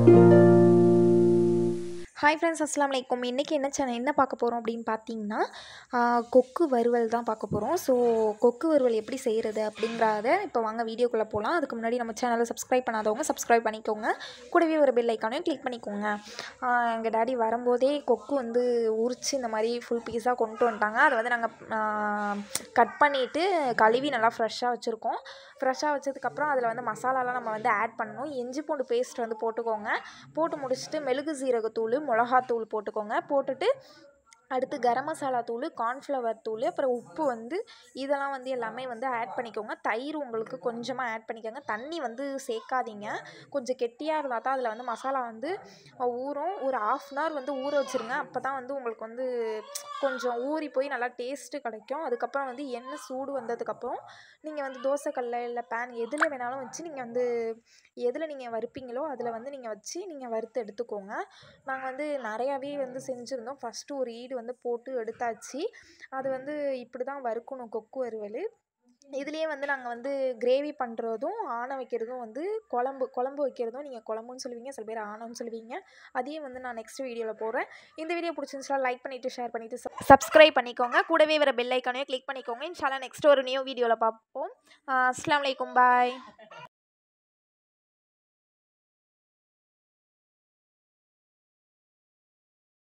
hi friends அஸ்லாம் வலைக்கும் இன்றைக்கி என்ன சேனல் என்ன பார்க்க போகிறோம் அப்படின்னு பார்த்தீங்கன்னா ஆ, கொக்கு வறுவல் தான் பார்க்க போகிறோம் ஸோ கொக்கு வறுவல் எப்படி செய்கிறது அப்படிங்கிறத இப்போ வாங்க வீடியோக்குள்ளே போகலாம் அதுக்கு முன்னாடி நம்ம சேனலை சப்ஸ்கிரைப் பண்ணாதவங்க சப்ஸ்கிரைப் பண்ணிக்கோங்க கூடவே ஒரு பெல் ஐக்கானையும் கிளிக் பண்ணிக்கோங்க எங்கள் டாடி வரும்போதே கொக்கு வந்து உரித்து இந்த மாதிரி ஃபுல் பீஸாக கொண்டு வந்துட்டாங்க அதை வந்து நாங்கள் கட் பண்ணிவிட்டு கழுவி நல்லா ஃப்ரெஷ்ஷாக வச்சுருக்கோம் ஃப்ரெஷ்ஷாக வச்சதுக்கப்புறம் அதில் வந்து மசாலாலாம் நம்ம வந்து ஆட் பண்ணணும் இஞ்சி பூண்டு பேஸ்ட் வந்து போட்டுக்கோங்க போட்டு முடிச்சுட்டு மெழுகு சீரகத்தூள் மிளகாத்தூள் போட்டுக்கோங்க போட்டுட்டு அடுத்து கரம் மசாலா தூள் கார்ன்ஃப்ளவர் தூள் அப்புறம் உப்பு வந்து இதெல்லாம் வந்து எல்லாமே வந்து ஆட் பண்ணிக்கோங்க தயிர் உங்களுக்கு கொஞ்சமாக ஆட் பண்ணிக்கோங்க தண்ணி வந்து சேர்க்காதீங்க கொஞ்சம் கெட்டியாக இருந்தால் தான் அதில் வந்து மசாலா வந்து ஊறும் ஒரு ஆஃப் அன் ஹவர் வந்து ஊற வச்சுருங்க அப்போ தான் வந்து உங்களுக்கு வந்து கொஞ்சம் ஊறி போய் நல்லா டேஸ்ட்டு கிடைக்கும் அதுக்கப்புறம் வந்து எண்ணெய் சூடு வந்ததுக்கப்புறம் நீங்கள் வந்து தோசைக்கல்ல இல்லை பேன் எதில் வேணாலும் வச்சு நீங்கள் வந்து எதில் நீங்கள் வறுப்பீங்களோ அதில் வந்து நீங்கள் வச்சு நீங்கள் வறுத்து எடுத்துக்கோங்க நாங்கள் வந்து நிறையாவே வந்து செஞ்சுருந்தோம் ஃபஸ்ட்டு ஒரு ஈடு வந்து போட்டு எடுத்தாச்சு அது வந்து இப்படி தான் வறுக்கணும் கொக்கு வறுவல் இதுலேயே வந்து நாங்கள் வந்து கிரேவி பண்ணுறதும் ஆணை வைக்கிறதும் வந்து குழம்பு குழம்பு வைக்கிறதும் நீங்கள் குழம்புன்னு சொல்லுவீங்க சில பேர் ஆணம்னு சொல்லுவீங்க அதையும் வந்து நான் நெக்ஸ்ட் வீடியோவில் போடுறேன் இந்த வீடியோ பிடிச்சிருந்துச்சுன்னா லைக் பண்ணிவிட்டு ஷேர் பண்ணிவிட்டு சப்ஸ்கிரைப் பண்ணிக்கோங்க கூடவே வர பெல் ஐக்கானையும் கிளிக் பண்ணிக்கோங்க இன்ஷால்லா நெக்ஸ்ட் ஒரு நியூ வீடியோவில் பார்ப்போம் அஸ்லாம் வலைக்கும் பாய்